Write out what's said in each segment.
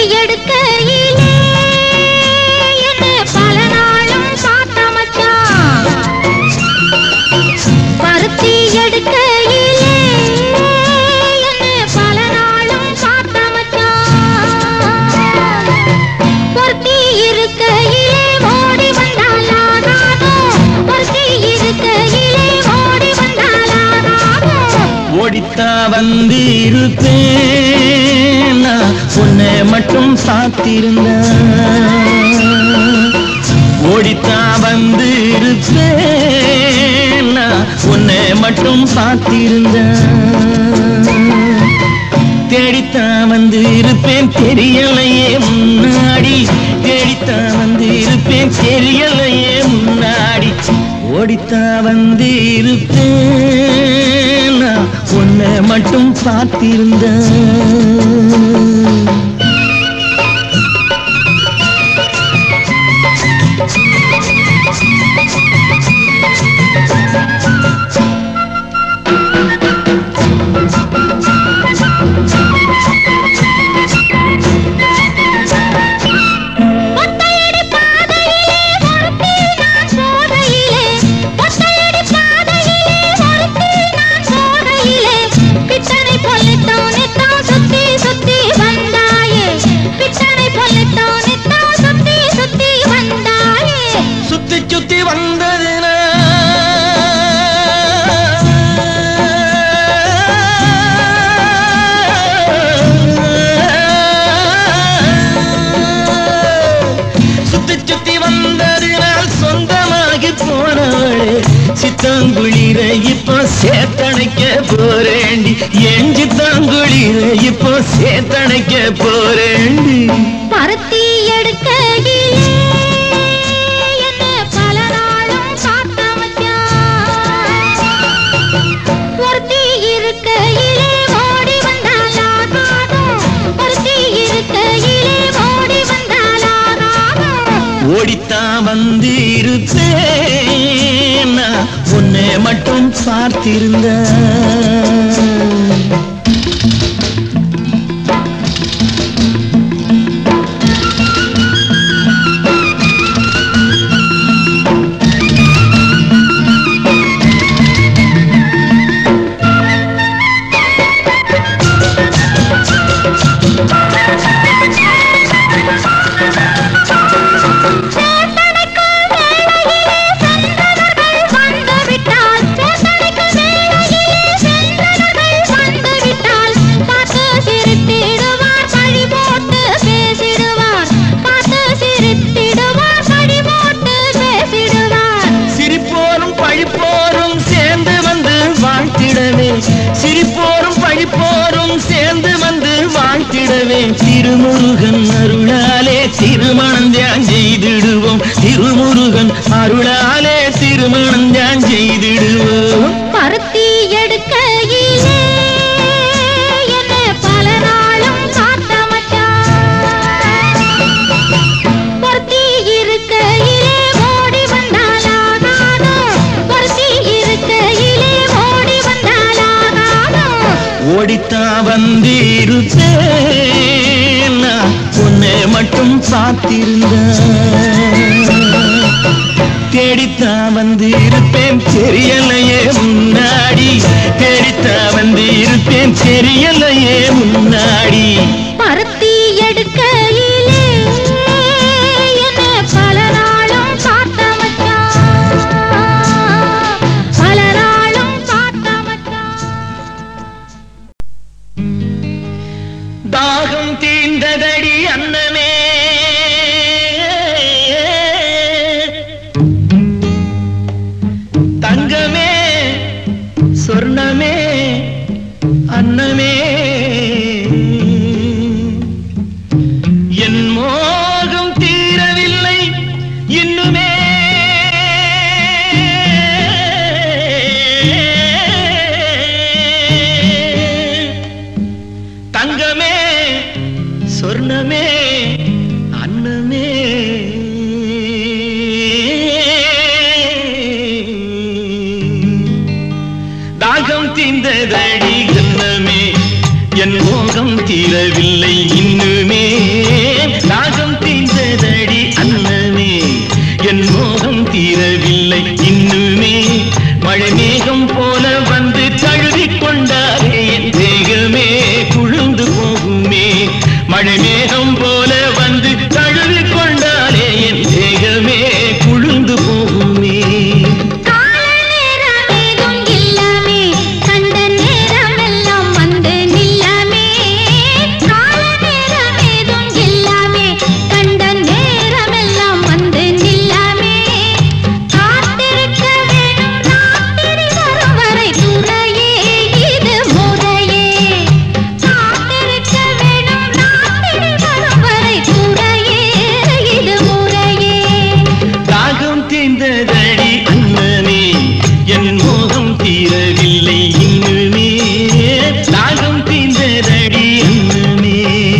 எடுக்கையிலே என்ன பல நாளும் பார்த்த மச்சான் பருத்தி எடுக்கையிலே என்ன பல நாளும் பார்த்த மச்சான் பொருத்தி இருக்கையிலே ஓடி வந்தாலாகாதோ பொருத்தி இருக்கையிலே ஓடி வந்தாலாகாதோ ஓடித்தா வந்து இருப்பேன் நான் உன்னை மட்டும் பார்த்திருந்தேன் ஓடித்தா வந்து இருப்பேன் நான் உன்னை மட்டும் பார்த்திருந்தேன் தேடித்தான் வந்து இருப்பேன் தெரியலையே முன்னாடி தேடித்தான் வந்து இருப்பேன் தெரியலையே முன்னாடி ஓடித்தான் வந்து இருப்பேன் நான் உன்னை மட்டும் பார்த்திருந்தேன் ஒத்தையடி பாதையிலே ஒருத்தி நான் போகையிலே ஒத்தையடி பாதையிலே ஒருத்தி நான் போகையிலே பித்தனை பொல்லிட்டோம் நித்தம் சுத்தி சுத்தி வந்தாயே பித்தனை பொல்லிட்டோம் நித்தம் சுத்தி சுத்தி வந்தாயே சுத்தி சுத்தி வந்ததுனா சுத்தி சுத்தி வந்ததினால் சொந்தமாகி போனவளே சித்தாங்குளிர இப்போ சேத்தணைக்க போறேண்டி என் சித்தாங்குளிர இப்போ சேத்தணைக்க போறேண்டி பருத்தி எடுக்கையிலே என்ன பல நாளும் பார்த்த மச்சான் ஒருத்தி இருக்கையிலே ஓடி வந்தாலாகாதோ ஒருத்தி இருக்கையிலே ஓடி வந்தாலாகாதோ ஓடித்தான் வந்து இருப்பேன் நான் உன்னை மட்டும் பார்த்திருந்தேன் சேத்தனைக்குள் வேளையிலே சென்றவர்கள் வந்துவிட்டால் சேத்தனைக்குள் வேளையிலே சென்றவர்கள் வந்துவிட்டால் பார்த்து சிரித்திடுவார் பழி போட்டு பேசிடுவார் பார்த்து சிரித்திடுவார் பழி போட்டு பேசிடுவார் சிரிப்போரும் பழிப்போரும் சேர்ந்து வந்து வாழ்த்திடவே சிரிப்போரும் பழிப்போரும் சேர்ந்து வந்து வாழ்த்திடவே திருமுருகன் அருளாலே திருமணம் தியான் செய்திடுவோம் திருமுருகன் அருளாலே திருமணம் தியான் செய்திடுவோம் பருத்தி எடுக்கையிலே என்ன பல நாளும் பார்த்த மச்சான் பொருத்தி இருக்கையிலே ஓடி வந்தாலாகாதோ பொருத்தி இருக்கையிலே ஓடி வந்தாலாகாதோ ஓடித்தான் வந்து இருப்பேன் நான் உன்னை மட்டும் பார்த்திருந்தேன் தேடித்தான் வந்து இருப்பேன் தெரியலையே முன்னாடி தேடித்தான் வந்து இருப்பேன் தெரியலையே முன்னாடி பருத்தி எடுக்கையிலே என்ன பல நாளும் பார்த்த மச்சான் பல நாளும் பார்த்த மச்சான் தாகம் தீர்ந்ததடி அன்னமே தங்கமே சொர்ணமே அன்னமே என் மோகம் தீரவில்லை இன்னுமே தங்கமே சொர்ணமே அன்னமே தாகம் தீர்ந்ததடி கண்ணமே என் மோகம் தீரவில்லை இன்னுமே மேகம் போல வந்து தழுவி கொண்டாலே என் தேகமே குளிர்ந்து போகுமே கால நேரம் ஏதும் இல்லாமே கண்ட நேரமெல்லாம் வந்து நில்லாமே கால நேரம் ஏதும் இல்லாமே கண்ட நேரமெல்லாம் வந்து நில்லாமே காத்திருக்க வேணும் ராத்திரி வரும் வரை துறையே இது முறையே காத்திருக்க வேணும் ராத்திரி வரும் வரை துறையே இது முறையே தாகம் தீர்ந்ததடி அண்ணனே என் மோகம் தீரவில்லை இன்னுமே தாகம் தீர்ந்ததடி அண்ணனே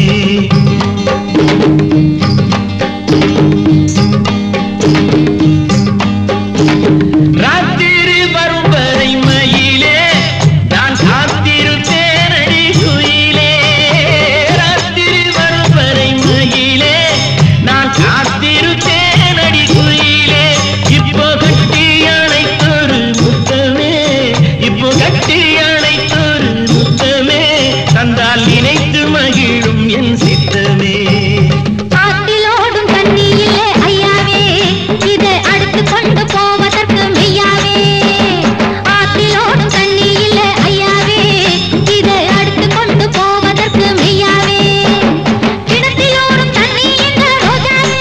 ராத்திரி வரும் வரை மயிலே நான் காத்திருத்தேனடி குயிலே ராத்திரி வரும் வரை மயிலே நான் காத்திருத்தேனடி குயிலே இப்போ கட்டி அணைத்தொரு முத்தமே இப்போ கட்டி அணைத்தொரு முத்தமே தந்தால் நினைத்து மகிழும் என் சித்தமே ஆத்திலோடும் தண்ணியிலே ஐயாவே இதை அடுத்து கொண்டு போவதற்கு மெய்யாவே ஆத்திலோடும் தண்ணியிலே ஐயாவே இதை அடுத்து கொண்டு போவதற்கு மெய்யாவே கிணத்திலோடும் தண்ணி இந்த ரோஜாவே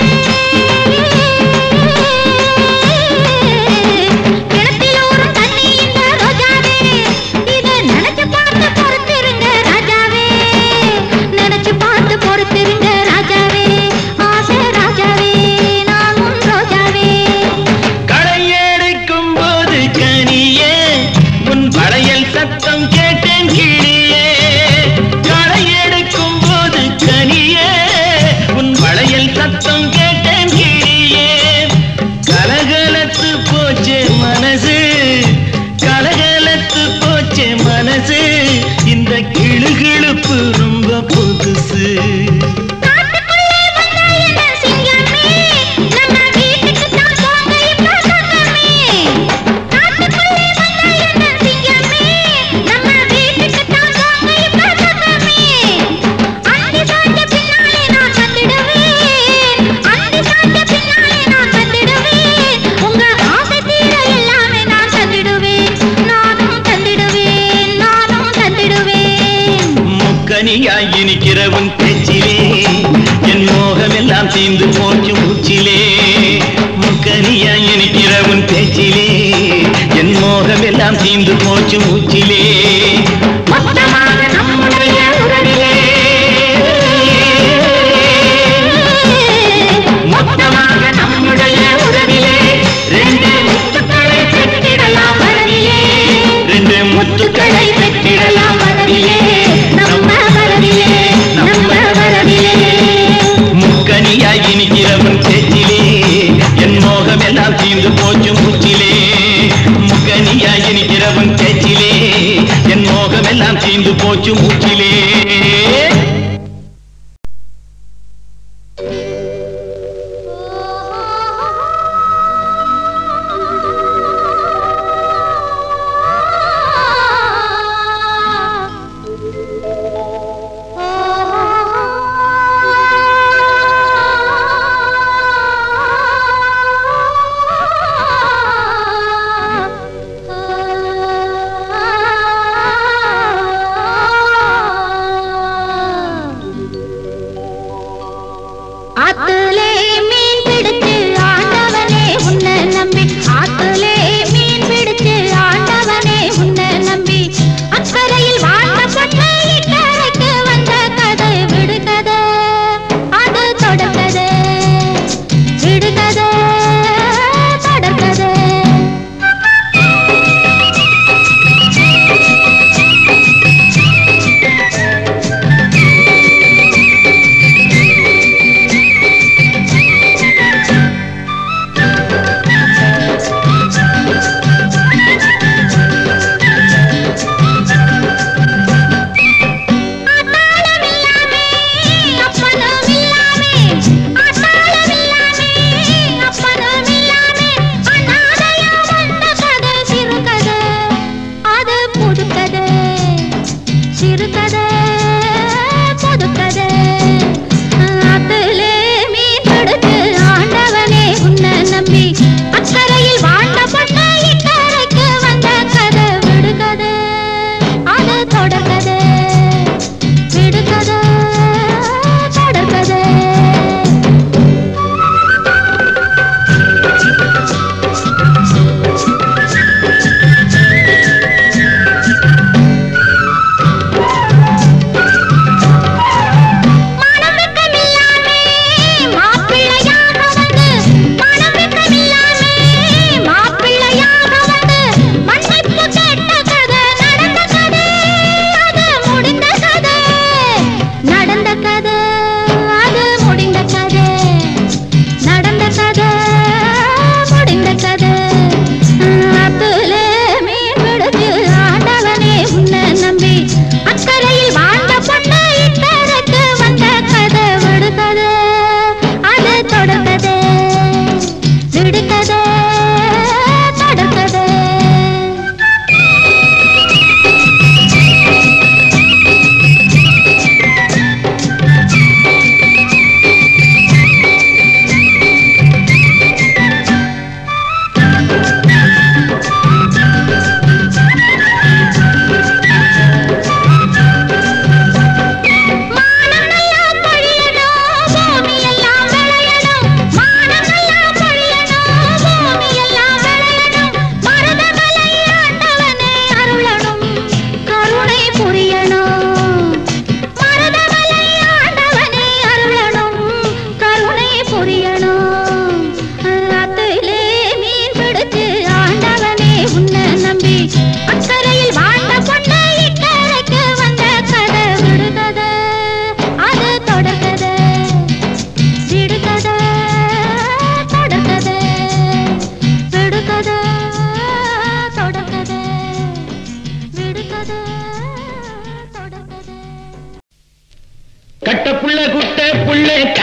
கிணத்திலோடும் தண்ணி இந்த ரோஜாவே இதை நினைச்சு பார்த்து பொறுத்திருங்க ராஜாவே நினைச்சு பார்த்து பொறுத்திருங்க ராஜாவே ஆசை ராஜாவே நான் உன் ரோஜாவே களையெடுக்கும் போது கனியே உன் வளையல் சத்தம் கேட்டேன் கிளியே களையெடுக்கும் போது கனியே உன் வளையல் சத்தம் கேட்டேன் கிளியே கலகலத்து போச்சே மனசு கலகலத்து போச்சே மனசு இந்த கிளுகிழுப்பு ரொம்ப புதுசு காட்டுக்குள்ளே வந்த என்ன சிங்கமே நம்ம வீட்டுக்கு தான் போங்க இப்ப சொந்தமே காட்டுக்குள்ளே வந்த என்ன சிங்கமே நம்ம வீட்டுக்கு தான் போங்க இப்ப சொந்தமே அந்தி சாய்ந்த பின்னாலே நான் வந்துடுவேன் அந்தி சாய்ந்த பின்னாலே நான் வந்துடுவேன் உங்க ஆசை தீர எல்லாமே நான் தந்திடுவேன் நானும் தந்திடுவேன் நானும் தந்திடுவேன் முக்கனியாய் இனிக்கிற உன் பேச்சிலே என் மோகமெல்லாம் தீந்து போச்சு மூச்சிலே முக்கனியாய் இனிக்கிற உன் பேச்சிலே என் மோகமெல்லாம் தீந்து போச்சு மூச்சிலே மொத்தமாக நம்முடைய உறவிலே மொத்தமாக நம்முடைய உறவிலே ரெண்டு முத்துக்களை பெற்றிடலாம் வரவிலே ரெண்டு முத்துக்களை பெற்றிடலாம் வரவிலே நம்ம வரவிலே நம்ம வரவிலே முக்கனியாய் இனிக்கிறவன் பேச்சிலே என் மோகம் எல்லாம் தீர்ந்து போச்சு மூச்சிலே முக்கனியாய் இனிக்கிறவன் பேச்சிலே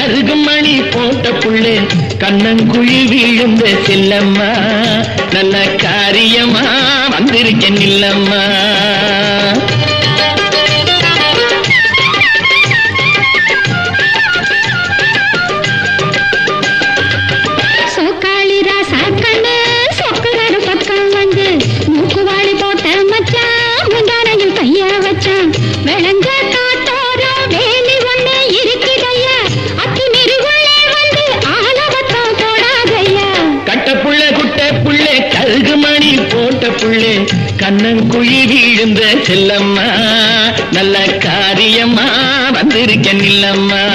கருகும் மணி போட்ட புள்ளே கண்ணங்குழி விழுந்த செல்லம்மா நல்ல காரியமா வந்திருக்க நில்லம்மா சோக்காளி ராசா கண்ணு சொக்குறாரு பக்கம் வந்து மூக்குவாளி போட்ட மச்சான் முந்தானையில் கைய வச்சான் விளங்க காட்டோர வேலி ஒண்ணு இருக்குதையா அத்தி நெருகுள்ளே வந்து ஆலவத்தம் தொடாதையா கட்ட புள்ள குட்ட புள்ளே கருகு மணி போட்ட புள்ளே கண்ணங்குழி விழுந்த செல்லம்மா நல்ல காரியமா வந்திருக்க நில்லம்மா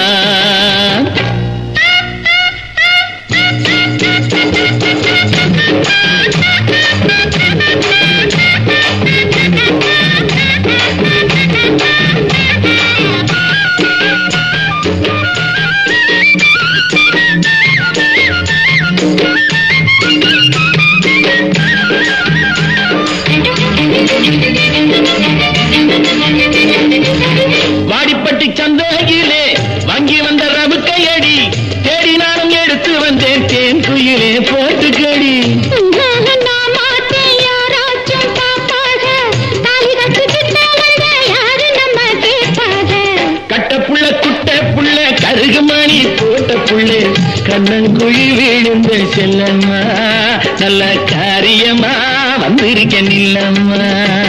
வாடிப்பட்டி சந்தையிலே வாங்கி வந்த ரவுக்கையடி தேடினாலும் எடுத்து வந்தேன் தேன் குயிலே போட்டுக்கடி நான் மாட்டேன் யாராச்சும் பாப்பாக தாலி கட்டுக்கிட்ட வந்த யாரு நம்ம கேட்பாக கட்ட புள்ள குட்ட புள்ள கருகு மணி போட்ட புள்ளே கண்ணங்குழி விழுந்த செல்லம்மா நல்ல காரியமா வந்திருக்க நில்லம்மா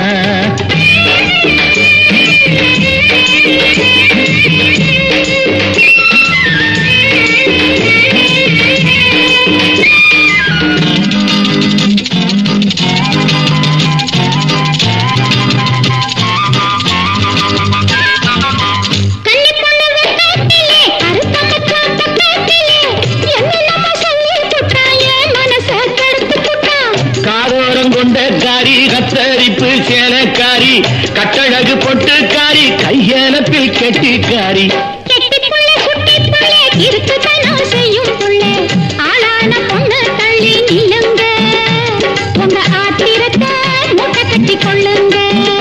கன்னி பொண்ணு வெக்கத்திலே அறுத்தமச்சான் பக்கத்திலே என்ன நம்ம சொல்லி புட்டான் என் மனச கெடுத்து புட்டான் காதோரம் கொண்ட காரி கத்தரிப்பு சேலக்காரி கட்டழகு பொட்டுக்காரி கையலப்பில் கெட்டிக்காரி கெட்டி புள்ள குட்டி புள்ள இருக்குதனம் செய்யும் புள்ள ஆளான பொண்ணு தள்ளி நில்லுங்க உங்க ஆத்திரத்தை மூட்டை கட்டி கொள்ளுங்க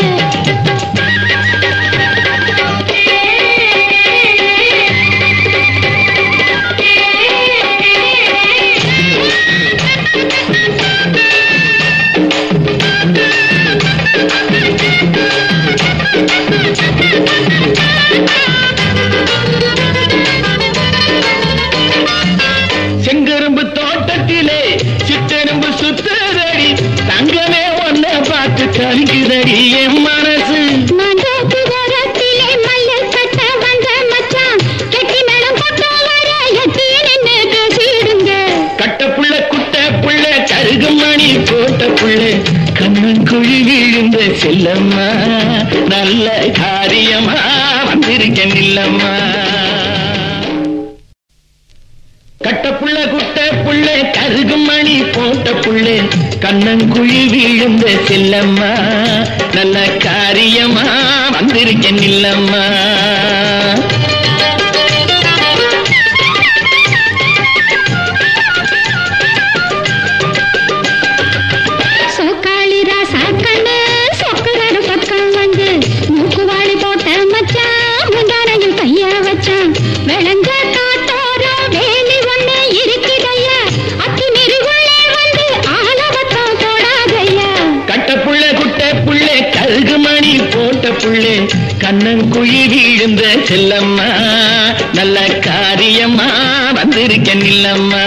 செங்கரும்பு தோட்டத்திலே சித்தெரும்பு சுத்துதடி தங்கமே ஒன்ன பார்த்து கலிக்குதடி என் மனசு மண்டோக்கு ஓரத்திலே மல்லல் கட்ட வந்த மச்சான் கெட்டி மேளம் கொட்ட வர எட்டி நின்னு பேசிடுங்க கட்ட புள்ள குட்ட புள்ள கருகு மணி போட்ட புள்ள கண்ணங்குழி விழுந்த செல்லம்மா நல்ல காரியமா வந்திருக்க நில்லம்மா கட்ட புள்ள குட்ட புள்ள கருகு மணி போட்ட புள்ளே கண்ணங்குழி விழுந்த செல்லம்மா நல்ல காரியமா வந்திருக்க நில்லம்மா சோக்காளி ராசா கண்ணு சொக்குறாரு பக்கம் வந்து மூக்குவாளி போட்ட மச்சான் முந்தானையில் கைய வச்சான் விளங்க காட்டோர வேலி ஒண்ணு இருக்குதையா அத்தி நெருகுள்ளே வந்து ஆலவத்தம் தொடாதையா கட்ட புள்ள குட்ட புள்ளே கருகு மணி போட்ட புள்ளே கண்ணங்குழி விழுந்த செல்லம்மா நல்ல காரியமா வந்திருக்க நில்லம்மா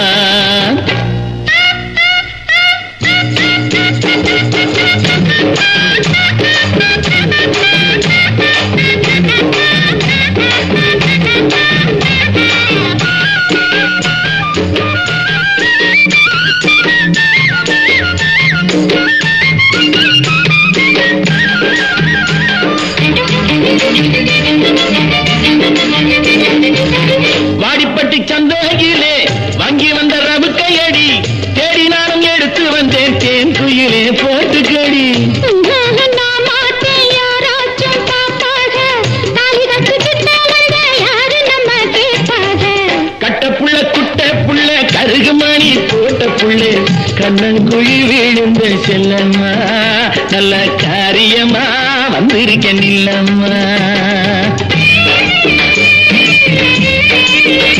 வாடிப்பட்டி சந்தையிலே வாங்கி வந்த ரவுக்கையடி தேடினாலும் எடுத்து வந்தேன் தேன் குயிலே போட்டுக்கடி நான் மாட்டேன் யாராச்சும் பாப்பாக தாலி கட்டுக்கிட்ட வந்த யாரு நம்ம கேட்பாக கட்ட புள்ள குட்ட புள்ள கருகு மணி போட்ட புள்ளே கண்ணங்குழி விழுந்த செல்லம்மா நல்ல காரியமா வந்திருக்க நில்லம்மா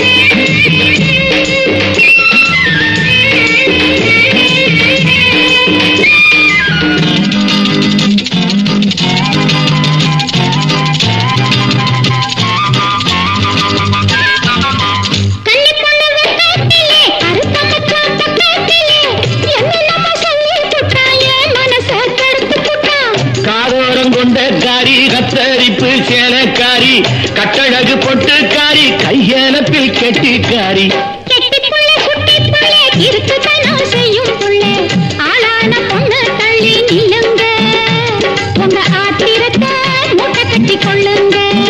கையலப்பில் கெட்டிக்காரி கெட்டிப்புள்ள சுட்டிப்புள்ள இருக்குத்தனம் செய்யும் புள்ள ஆளான பொண்ணு தள்ளி நில்லுங்க உங்க ஆத்திரத்தை மூட்டை கட்டி கொள்ளுங்க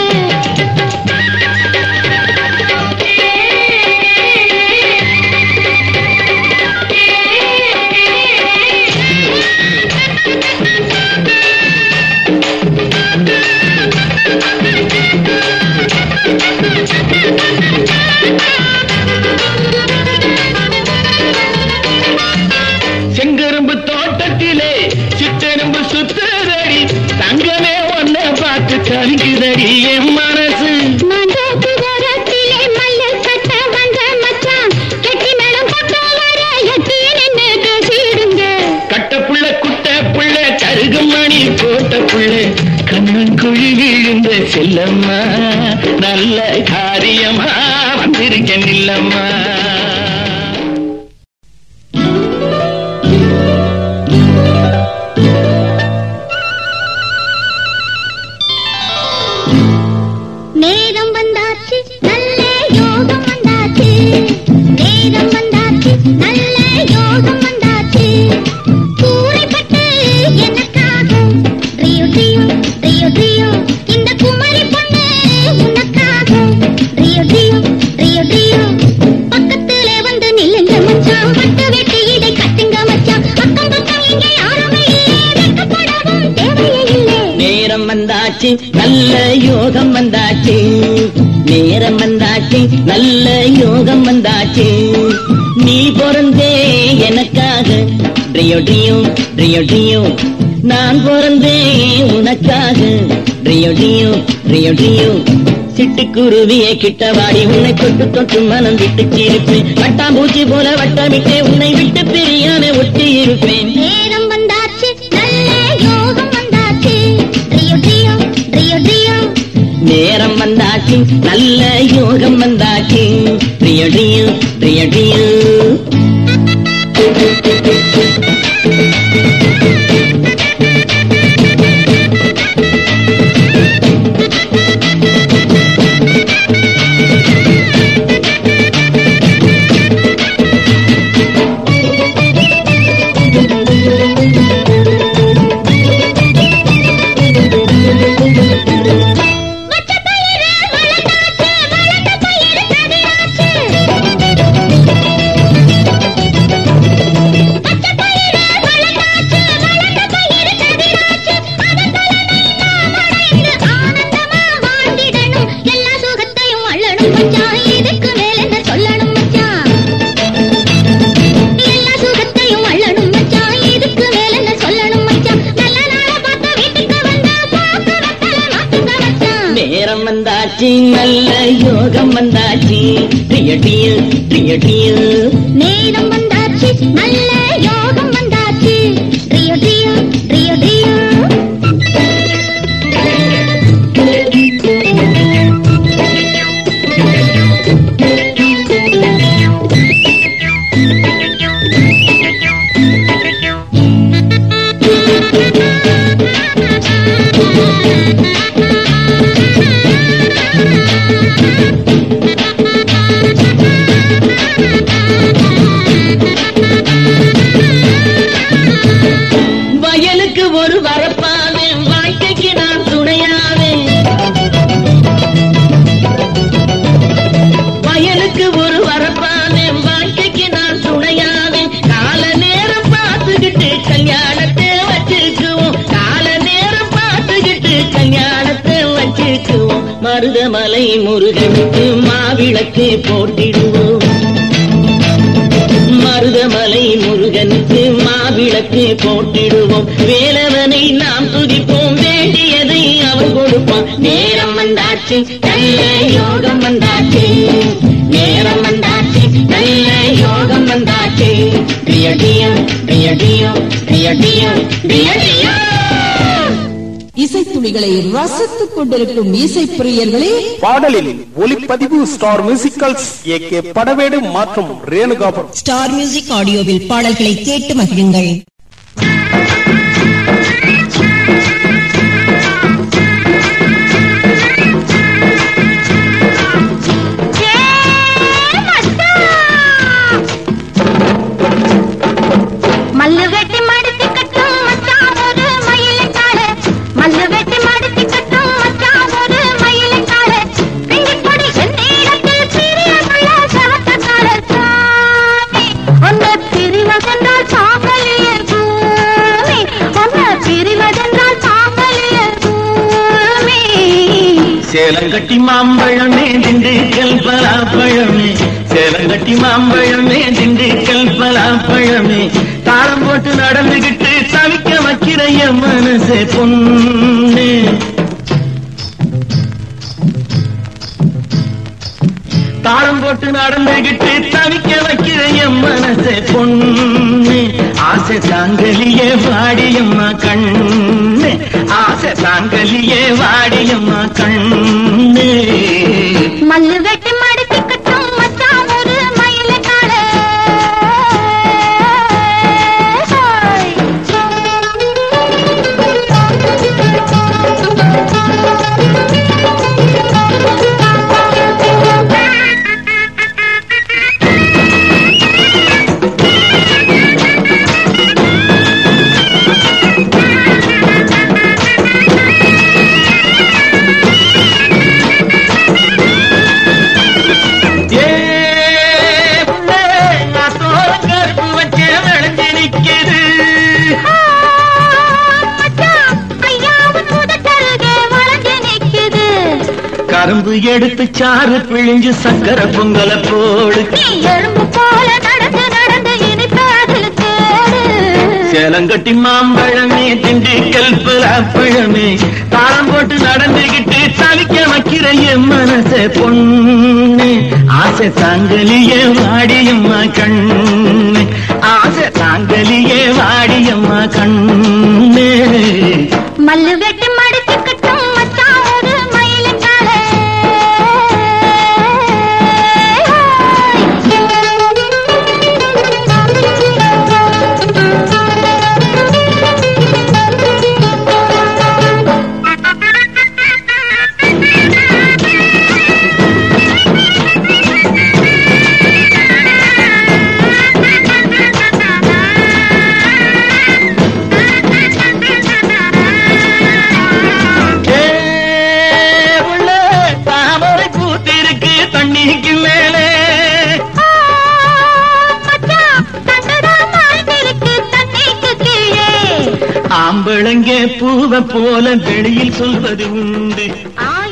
செங்கரும்பு தோட்டத்திலே சித்தெரும்பு சுத்துதடி தங்கமே ஒன்ன பார்த்து கலிக்குதடி என் மனசு மண்டோப்பு ஓரத்திலே மல்லு கட்ட வந்த மச்சான் கெட்டி மேளம் கொட்ட வர எட்டி நின்னு பேசிடுங்க கட்டப்புள்ள குட்ட புள்ள கருகமணி போட்ட புள்ள கண்ணங்குழி விழுந்த செல்லம்மா நல்ல காரியமா வந்திருக்கேன் இல்லம்மா நேரம் வந்தாச்சு நல்ல யோகம் வந்தாச்சு நேரம் வந்தாச்சு நல்ல யோகம் வந்தாச்சு கூரைப்பட்டு எனக்காக ரியோ ரியோ ரியோ ரியோ இந்த குமரி பொண்ணு உனக்காக ரியோ ரியோ ரியோ ரியோ பக்கத்திலே வந்து நில்லுங்க மச்சான் பட்டு வெட்டி இதை கட்டுங்க மச்சான் அக்கம் பக்கம் இங்கே யாருமே இல்லை வெட்கப்படவும் தேவையே இல்லை நேரம் வந்தாச்சு நல்ல யோகம் வந்தாச்சு நேரம் வந்தாச்சு நல்ல யோகம் வந்தாச்சு நீ பிறந்தே எனக்காக ட்ரியோ ட்ரியோ ட்ரியோ ட்ரியோ நான் பிறந்தே உனக்காக ட்ரியோ ட்ரியோ ட்ரியோ ட்ரியோ சிட்டுக்குருவியை கிட்ட வாடி உன்னை தொட்டு தொட்டு மனம் விட்டு சிரிப்பேன் வட்டாம்பூச்சி போல வட்டமிட்டே உன்னை விட்டு பிரியாம ஒட்டி இருப்பேன் நேரம் வந்தாச்சு நல்ல யோகம் வந்தாச்சு ரியோ ரியோ ரியோ ரியோ நேரம் வந்தாச்சு நல்ல யோகம் வந்தாச்சு ரியோ ரியோ ரியோ ரியோ மச்ச பயிறு வளர்ந்தாச்சு வளர்ந்த பயிறு கதிராச்சு மச்ச பயிறு வளர்ந்தாச்சு வளர்ந்த பயிறு கதிராச்சு அதன் பலனை நாம் அடைந்து ஆனந்தமா வாழ்ந்திடணும் எல்லா சுகத்தையும் அள்ளணும் மச்சான் இதுக்கு மேல என்ன சொல்லணும் மச்சான் எல்லா சுகத்தையும் அள்ளணும் மச்சான் இதுக்கு மேல என்ன சொல்லணும் மச்சான் நல்ல நாள பார்த்து வீட்டுக்கு வந்தா போக்கு வத்தல மாத்துங்க மச்சான் நேரம் வந்தாச்சு நல்ல யோகம் வந்தாச்சு ரியோ ரியோ ரியோ ரியோ நேரம் வந்தாச்சு நல்ல யோகம் வந்தாச்சு ரியோ ரியோ ரியோ ரியோ வயலுக்கு ஒரு வரப்பாவே வாழ்க்கைக்கு நான் துணையாவே வயலுக்கு ஒரு வரப்பாவே வாழ்க்கைக்கு நான் துணையாவே கால நேரம் பார்த்துக்கிட்டு கல்யாணத்தை வச்சுக்குவோம் கால நேரம் பார்த்துக்கிட்டு கல்யாணத்தை வச்சுக்குவோம் மருதமலை முருகனுக்கு மாவிளக்கு போட்டிடுவோம் மருதமலை முருகனுக்கு மாவிளக்கு போட்டிடுவோம் வேலவனை நாம் துதிப்போம் வேண்டியதை அவன் கொடுப்பான் நேரம் வந்தாச்சு நல்ல யோகம் வந்தாச்சு நேரம் வந்தாச்சு நல்ல யோகம் வந்தாச்சு ரியடியோ ரியடியோ ரியடியோ ரியடியோ இசைத்துளிகளை ரசித்துக் கொண்டிருக்கும் இசை பிரியர்களே பாடலில் ஒலிப்பதிவு star musicals A K Padavedu மற்றும் ரேணுகாபுரம் ஸ்டார் மியூசிக் ஆடியோவில் பாடல்களை கேட்டு மகிழுங்கள் சேலங்கட்டி மாம்பழமே திண்டுக்கல் பலாப்பழமே சேலங்கட்டி மாம்பழமே திண்டுக்கல் பலாப்பழமே தாளம் போட்டு நடந்துகிட்டு தவிக்க வைக்கிற என் மனசே பொண்ணு தாளம் போட்டு நடந்துகிட்டு தவிக்க வைக்கிற என் மனசே பொண்ணு ஆசை தாங்கலியே வாடியம்மா கண்ணு ஆசை தாங்கலியே வாடியம்மா கண்ணு மல்லு வெட்டி மடிச்சு கட்டும் மச்சான் ஒரு மயில காடு ஏ புள்ளே, நான் தோல கருப்பு வச்சே விளைஞ்சு நிக்குது மச்சான் ஐயாவும் முதட்டருகே வளைஞ்சு நிக்குது கரும்பு எடுத்து சாறு பிழிஞ்சு சக்கரை பொங்கல போடு நீ எறும்பு போல நடந்து நடந்து இனிப்ப அதில் தேடு சேலங்கட்டி மாம்பழமே திண்டுக்கல் பலாப்பழமே தாளம் போட்டு நடந்துகிட்டு தவிக்க வைக்கிற என் மனச பொண்ணு ஆசை தாங்கலியே வாடியம்மா கண்ணு ஆசை தாங்கலியே வாடியம்மா கண்ணு மல்லு வெட்டி மடிச்சு கட்டும் மச்சான் ஒரு மயில காடு ஏ உள்ள தாமரை பூத்திருக்கு தண்ணிக்கு மேலே மச்சான் தண்டதான் மாய்ந்திருக்கு தண்ணிக்கு கீழே ஆம்பளங்க பூவை போல வெளியில் சொல்வது உண்டு ஆ